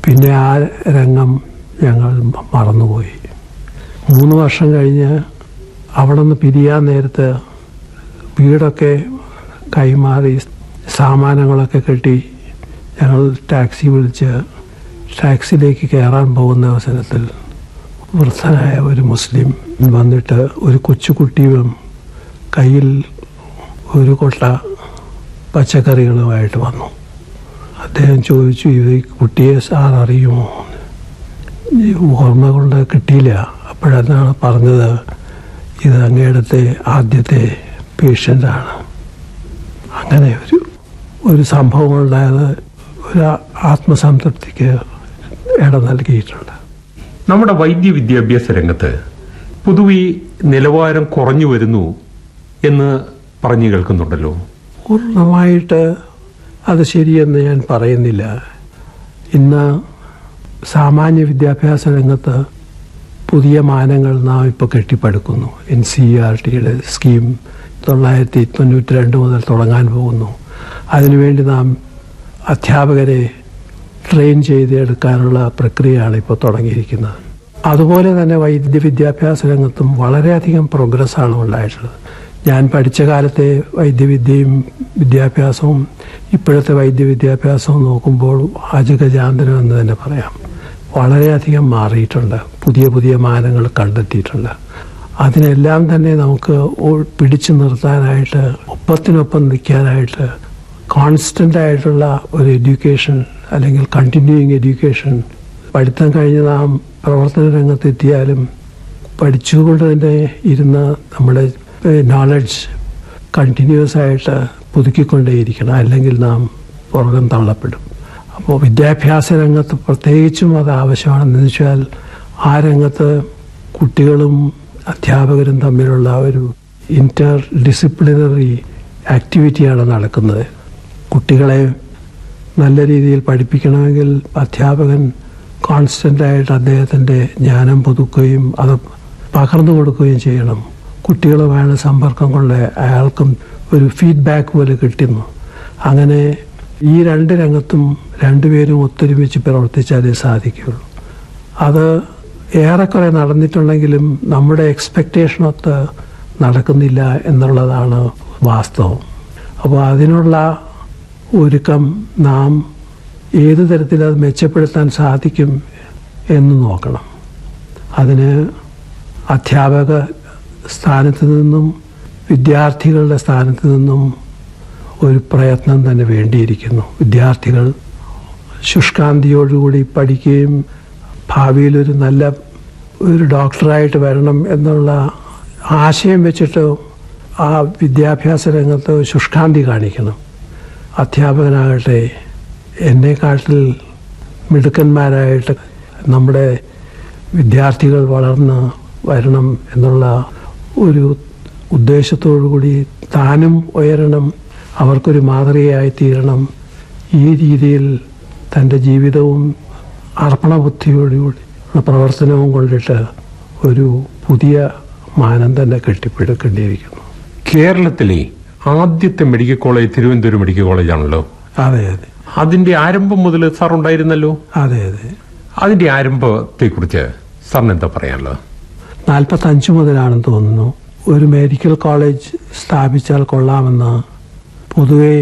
പിന്നെ ആ രംഗം ഞങ്ങൾ മറന്നുപോയി മൂന്ന് വർഷം കഴിഞ്ഞ് അവിടെ നിന്ന് പിരിയാൻ നേരത്ത് വീടൊക്കെ കൈമാറി സാമാനങ്ങളൊക്കെ കെട്ടി ഞങ്ങൾ ടാക്സി വിളിച്ച് ടാക്സിയിലേക്ക് കയറാൻ പോകുന്ന അവസരത്തിൽ വൃദ്ധനായ ഒരു മുസ്ലിം വന്നിട്ട് ഒരു കൊച്ചുകുട്ടിയും കയ്യിൽ ഒരു കൊട്ട പച്ചക്കറികളുമായിട്ട് വന്നു അദ്ദേഹം ചോദിച്ചു ഇത് ഈ കുട്ടിയെ സാർ അറിയുമോ ഈ ഓർമ്മ കൊണ്ട് കിട്ടിയില്ല അപ്പോഴതാണ് പറഞ്ഞത് ഇത് അങ്ങയുടെ ആദ്യത്തെ പേഷ്യൻ്റാണ് അങ്ങനെ ഒരു ഒരു സംഭവം ഉണ്ടായത് ഒരു ആത്മസംതൃപ്തിക്ക് ഇടം നൽകിയിട്ടുണ്ട് നമ്മുടെ വൈദ്യ വിദ്യാഭ്യാസ രംഗത്ത് പൊതുവെ നിലവാരം കുറഞ്ഞു വരുന്നു എന്ന് പറഞ്ഞു കേൾക്കുന്നുണ്ടല്ലോ പൂർണ്ണമായിട്ട് അത് ശരിയെന്ന് ഞാൻ പറയുന്നില്ല ഇന്ന് സാമാന്യ വിദ്യാഭ്യാസ രംഗത്ത് പുതിയ മാനങ്ങൾ നാം ഇപ്പോൾ കെട്ടിപ്പടുക്കുന്നു എൻ സി ആർ ടിയുടെ സ്കീം തൊള്ളായിരത്തി തൊണ്ണൂറ്റി രണ്ട് മുതൽ തുടങ്ങാൻ പോകുന്നു അതിനുവേണ്ടി നാം അധ്യാപകരെ ട്രെയിൻ ചെയ്തെടുക്കാനുള്ള പ്രക്രിയയാണ് ഇപ്പോൾ തുടങ്ങിയിരിക്കുന്നത് അതുപോലെ തന്നെ വൈദ്യ വിദ്യാഭ്യാസ രംഗത്തും വളരെയധികം പ്രോഗ്രസ്സാണ് ഉണ്ടായിട്ടുള്ളത് ഞാൻ പഠിച്ച കാലത്തെ വൈദ്യവിദ്യയും വിദ്യാഭ്യാസവും ഇപ്പോഴത്തെ വൈദ്യവിദ്യാഭ്യാസവും നോക്കുമ്പോൾ അജഗജാന്തരം എന്ന് തന്നെ പറയാം വളരെയധികം മാറിയിട്ടുണ്ട് പുതിയ പുതിയ മാനങ്ങൾ കണ്ടെത്തിയിട്ടുണ്ട് അതിനെല്ലാം തന്നെ നമുക്ക് ഓ- പിടിച്ചു നിർത്താനായിട്ട് ഒപ്പത്തിനൊപ്പം നിൽക്കാനായിട്ട് കോൺസ്റ്റന്റ് ആയിട്ടുള്ള ഒരു എഡ്യൂക്കേഷൻ അല്ലെങ്കിൽ കണ്ടിന്യൂയിങ് എഡ്യൂക്കേഷൻ പഠിത്തം കഴിഞ്ഞ് നാം പ്രവർത്തന രംഗത്തെത്തിയാലും പഠിച്ചുകൊണ്ട് തന്നെ ഇരുന്ന് നമ്മുടെ നോളജ് കണ്ടിന്യൂസ് ആയിട്ട് പുതുക്കിക്കൊണ്ടേയിരിക്കണം അല്ലെങ്കിൽ നാം പുറകം തള്ളപ്പെടും അപ്പോൾ വിദ്യാഭ്യാസ രംഗത്ത് പ്രത്യേകിച്ചും അത് ആവശ്യമാണെന്ന് വെച്ചാൽ ആ രംഗത്ത് കുട്ടികളും അധ്യാപകരും തമ്മിലുള്ള ഒരു ഇന്റർ ഡിസിപ്ലിനറി ആക്ടിവിറ്റിയാണ് നടക്കുന്നത് കുട്ടികളെ നല്ല രീതിയിൽ പഠിപ്പിക്കണമെങ്കിൽ അധ്യാപകൻ കോൺസ്റ്റന്റ് ആയിട്ട് അദ്ദേഹത്തിന്റെ ജ്ഞാനം പുതുക്കുകയും അത് പകർന്നു കൊടുക്കുകയും ചെയ്യണം കുട്ടികളുമായുള്ള സമ്പർക്കം കൊണ്ട് അയാൾക്കും ഒരു ഫീഡ്ബാക്ക് പോലെ കിട്ടുന്നു അങ്ങനെ ഈ രണ്ട് രംഗത്തും രണ്ടുപേരും ഒത്തൊരുമിച്ച് പ്രവർത്തിച്ചാലേ സാധിക്കുകയുള്ളൂ അത് ഏറെക്കുറെ നടന്നിട്ടുണ്ടെങ്കിലും നമ്മുടെ എക്സ്പെക്റ്റേഷനൊത്ത് നടക്കുന്നില്ല എന്നുള്ളതാണ് വാസ്തവം അപ്പോൾ അതിനുള്ള ഒരുക്കം നാം ഏത് തരത്തിൽ അത് മെച്ചപ്പെടുത്താൻ സാധിക്കും എന്ന് നോക്കണം അതിന് അധ്യാപക സ്ഥാനത്ത് നിന്നും വിദ്യാർത്ഥികളുടെ സ്ഥാനത്ത് നിന്നും ഒരു പ്രയത്നം തന്നെ വേണ്ടിയിരിക്കുന്നു വിദ്യാർത്ഥികൾ ശുഷ്കാന്തിയോടുകൂടി പഠിക്കുകയും ഭാവിയിൽ ഒരു നല്ല ഒരു ഡോക്ടറായിട്ട് വരണം എന്നുള്ള ആശയം വെച്ചിട്ട് ആ വിദ്യാഭ്യാസ രംഗത്ത് ശുഷ്കാന്തി കാണിക്കണം അധ്യാപകനാകട്ടെ എന്നെക്കാട്ടിൽ മിടുക്കന്മാരായിട്ട് നമ്മുടെ വിദ്യാർത്ഥികൾ വളർന്ന് വരണം എന്നുള്ള ഒരു ഉദ്ദേശത്തോടു കൂടി താനും ഉയരണം അവർക്കൊരു മാതൃകയായി തീരണം ഈ രീതിയിൽ തൻ്റെ ജീവിതവും അർപ്പണബുദ്ധിയോടുകൂടി പ്രവർത്തനവും കൊണ്ടിട്ട് ഒരു പുതിയ മാനം തന്നെ കെട്ടിപ്പടുക്കേണ്ടിയിരിക്കുന്നു കേരളത്തിലെ ആദ്യത്തെ മെഡിക്കൽ കോളേജ് തിരുവനന്തപുരം മെഡിക്കൽ കോളേജാണല്ലോ അതെ അതെ അതിന്റെ ആരംഭം മുതൽ സാർ ഉണ്ടായിരുന്നല്ലോ അതെ അതെ അതിന്റെ ആരംഭത്തെ കുറിച്ച് സാറിന് എന്താ പറയാനുള്ളത് നാൽപ്പത്തി അഞ്ച് മുതലാണെന്ന് തോന്നുന്നു ഒരു മെഡിക്കൽ കോളേജ് സ്ഥാപിച്ചാൽ കൊള്ളാമെന്ന് പൊതുവെ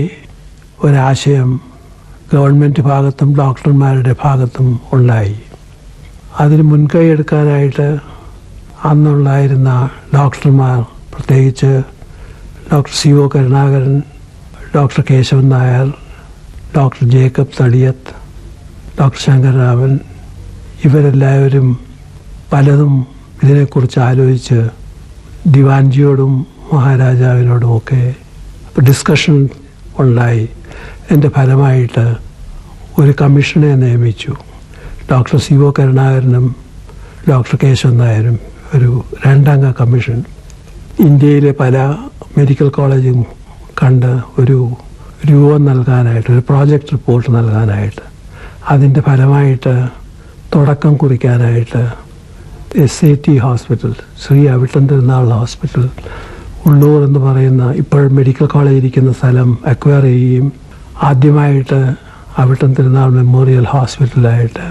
ഒരാശയം ഗവൺമെന്റ് ഭാഗത്തും ഡോക്ടർമാരുടെ ഭാഗത്തും ഉണ്ടായി അതിന് മുൻകൈ എടുക്കാനായിട്ട് അന്നുണ്ടായിരുന്ന ഡോക്ടർമാർ പ്രത്യേകിച്ച് doctor C O Karunakaran doctor Kesavan Nair doctor Jacob Thadiyath doctor Sankararaman ഇവരെല്ലാവരും പലതും ഇതിനെക്കുറിച്ച് ആലോചിച്ച് ദിവാൻജിയോടും മഹാരാജാവിനോടുമൊക്കെ ഡിസ്കഷൻ ഉണ്ടായി എൻ്റെ ഫലമായിട്ട് ഒരു കമ്മീഷനെ നിയമിച്ചു ഡോക്ടർ സി ഒ കരുണാകരനും ഡോക്ടർ കേശവൻ നായരും ഒരു രണ്ടംഗ കമ്മീഷൻ ഇന്ത്യയിലെ പല മെഡിക്കൽ കോളേജും കണ്ട് ഒരു രൂപം നൽകാനായിട്ട് ഒരു പ്രോജക്റ്റ് റിപ്പോർട്ട് നൽകാനായിട്ട് അതിൻ്റെ ഫലമായിട്ട് തുടക്കം കുറിക്കാനായിട്ട് S I T hospital Sree Avittam Thirunal hospital Ulloor എന്ന് പറയുന്ന ഇപ്പോൾ മെഡിക്കൽ കോളേജ് ഇരിക്കുന്ന സ്ഥലം അക്വയർ ചെയ്യുകയും ആദ്യമായിട്ട് അവിട്ടം തിരുനാൾ മെമ്മോറിയൽ ഹോസ്പിറ്റലായിട്ട്